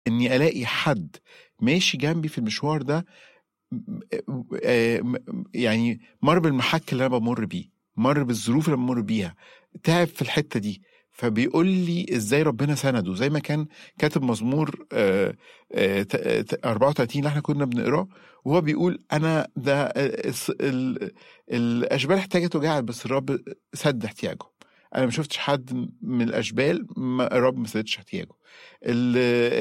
اني الاقي حد ماشي جنبي في المشوار ده آه، يعني مر بالمحك اللي انا بمر بيه مر بالظروف اللي بمر بيها تعب في الحته دي فبيقول لي ازاي ربنا سنده زي ما كان كاتب مزمور 34 اللي احنا كنا بنقراه وهو بيقول انا ده الاشبال احتاجت وجعت بس الرب سد احتياجه انا ما شفتش حد من الاشبال ما الرب ما سددش احتياجه ال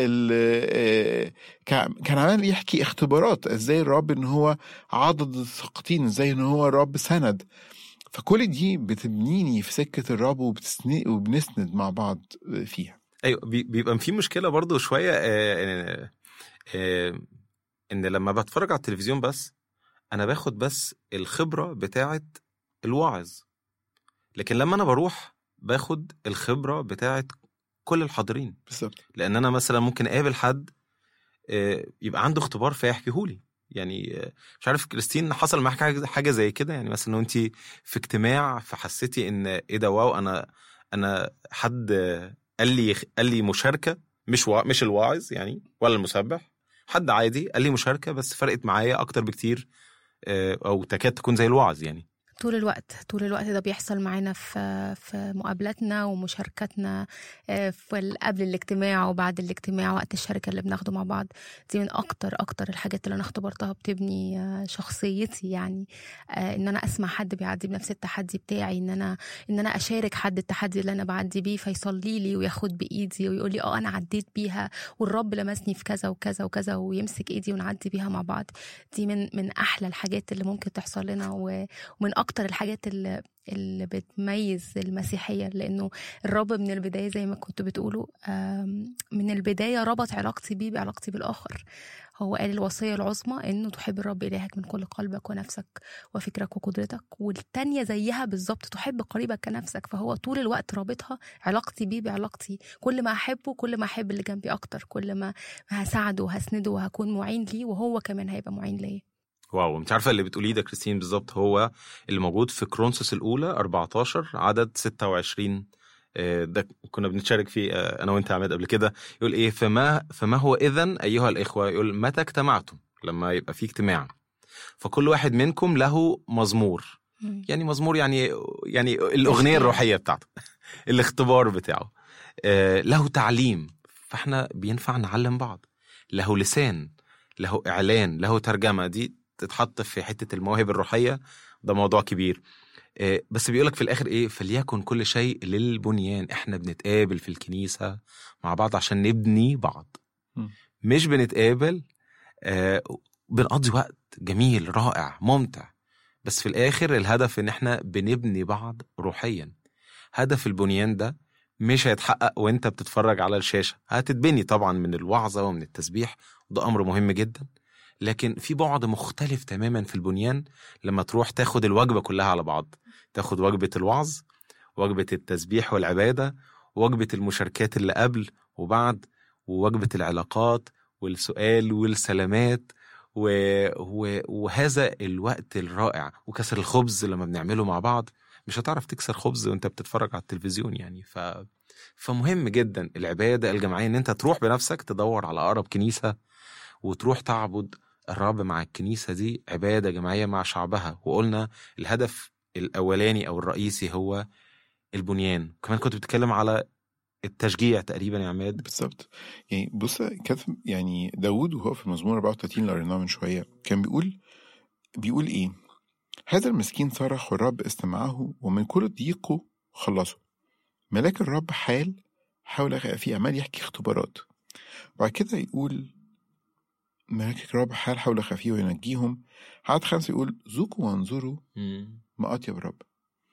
ال كان عمال يحكي اختبارات ازاي الرب ان هو عضد الساقطين ازاي ان هو الرب سند فكل دي بتبنيني في سكه الرب وبنسند مع بعض فيها ايوه بيبقى في مشكله برضو شويه آه آه ان لما بتفرج على التلفزيون بس انا باخد بس الخبره بتاعه الواعظ لكن لما انا بروح باخد الخبره بتاعه كل الحاضرين بالظبط لان انا مثلا ممكن اقابل حد آه، يبقى عنده اختبار فيحكيهولي يعني آه، مش عارف كريستين حصل معاك حاجه حاجه زي كده يعني مثلا انت في اجتماع فحسيتي ان ايه ده واو انا انا حد قال لي قال لي مشاركه مش وا... مش الواعظ يعني ولا المسبح حد عادي قال لي مشاركه بس فرقت معايا اكتر بكتير آه، او تكاد تكون زي الوعظ يعني طول الوقت طول الوقت ده بيحصل معانا في في مقابلاتنا ومشاركاتنا آه، في قبل الاجتماع وبعد الاجتماع وقت الشركه اللي بناخده مع بعض دي من اكتر اكتر الحاجات اللي انا اختبرتها بتبني آه، شخصيتي يعني آه، ان انا اسمع حد بيعدي بنفس التحدي بتاعي ان انا ان انا اشارك حد التحدي اللي انا بعدي بيه فيصلي لي وياخد بايدي ويقول لي اه انا عديت بيها والرب لمسني في كذا وكذا وكذا ويمسك ايدي ونعدي بيها مع بعض دي من من احلى الحاجات اللي ممكن تحصل لنا ومن اكتر اكتر الحاجات اللي اللي بتميز المسيحيه لانه الرب من البدايه زي ما كنت بتقولوا من البدايه ربط علاقتي بيه بعلاقتي بالاخر هو قال الوصيه العظمى انه تحب الرب الهك من كل قلبك ونفسك وفكرك وقدرتك والتانية زيها بالظبط تحب قريبك كنفسك فهو طول الوقت رابطها علاقتي بيه بعلاقتي كل ما احبه كل ما احب اللي جنبي اكتر كل ما هساعده وهسنده وهكون معين ليه وهو كمان هيبقى معين ليا واو انت عارفه اللي بتقوليه ده كريستين بالظبط هو اللي موجود في كرونسوس الاولى 14 عدد 26 آه، ده كنا بنتشارك فيه آه، انا وانت يا عماد قبل كده يقول ايه فما فما هو اذا ايها الاخوه يقول متى اجتمعتم لما يبقى في اجتماع فكل واحد منكم له مزمور يعني مزمور يعني يعني الاغنيه الروحيه بتاعته الاختبار بتاعه آه، له تعليم فاحنا بينفع نعلم بعض له لسان له اعلان له ترجمه دي تتحط في حته المواهب الروحيه ده موضوع كبير آه، بس بيقولك في الاخر ايه فليكن كل شيء للبنيان احنا بنتقابل في الكنيسه مع بعض عشان نبني بعض مش بنتقابل آه، بنقضي وقت جميل رائع ممتع بس في الاخر الهدف ان احنا بنبني بعض روحيا هدف البنيان ده مش هيتحقق وانت بتتفرج على الشاشه هتتبني طبعا من الوعظه ومن التسبيح وده امر مهم جدا لكن في بعد مختلف تماما في البنيان لما تروح تاخد الوجبة كلها على بعض تاخد وجبة الوعظ وجبة التسبيح والعبادة وجبة المشاركات اللي قبل وبعد ووجبة العلاقات والسؤال والسلامات و... و... وهذا الوقت الرائع وكسر الخبز لما بنعمله مع بعض مش هتعرف تكسر خبز وانت بتتفرج على التلفزيون يعني ف... فمهم جدا العبادة الجماعية ان انت تروح بنفسك تدور على اقرب كنيسة وتروح تعبد الرب مع الكنيسة دي عبادة جماعية مع شعبها وقلنا الهدف الأولاني أو الرئيسي هو البنيان كمان كنت بتتكلم على التشجيع تقريبا يا عماد بالظبط يعني بص كتب يعني داوود وهو في المزمور 34 اللي قريناه من شويه كان بيقول بيقول ايه هذا المسكين صرخ والرب استمعه ومن كل ضيقه خلصه ملاك الرب حال حاول في أعمال يحكي اختبارات وبعد كده يقول ملاك الرب حال حول خفيه وينجيهم عدد خمسة يقول ذوقوا وانظروا ما أطيب الرب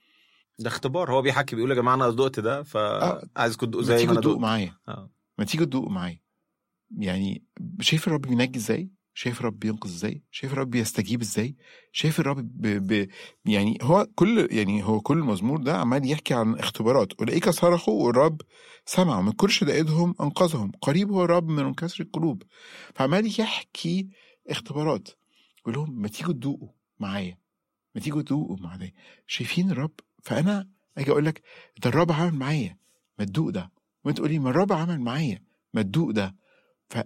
ده اختبار هو بيحكي بيقول يا جماعه انا دقت ده فعايزكم آه. تدوقوا زي ما انا دقت معايا آه. ما تيجي تدوقوا معايا يعني شايف الرب بينجي ازاي شايف الرب بينقذ ازاي شايف الرب بيستجيب ازاي شايف الرب ب... ب... يعني هو كل يعني هو كل مزمور ده عمال يحكي عن اختبارات اولئك صرخوا والرب سمع من كل شدائدهم انقذهم قريب هو الرب من انكسر القلوب فعمال يحكي اختبارات يقول لهم ما تيجوا تدوقوا معايا ما تيجوا تدوقوا معايا شايفين الرب فانا اجي اقول لك ده الرب عمل معايا ما تدوق ده وانت تقولي ما الرب عمل معايا ما تدوق ده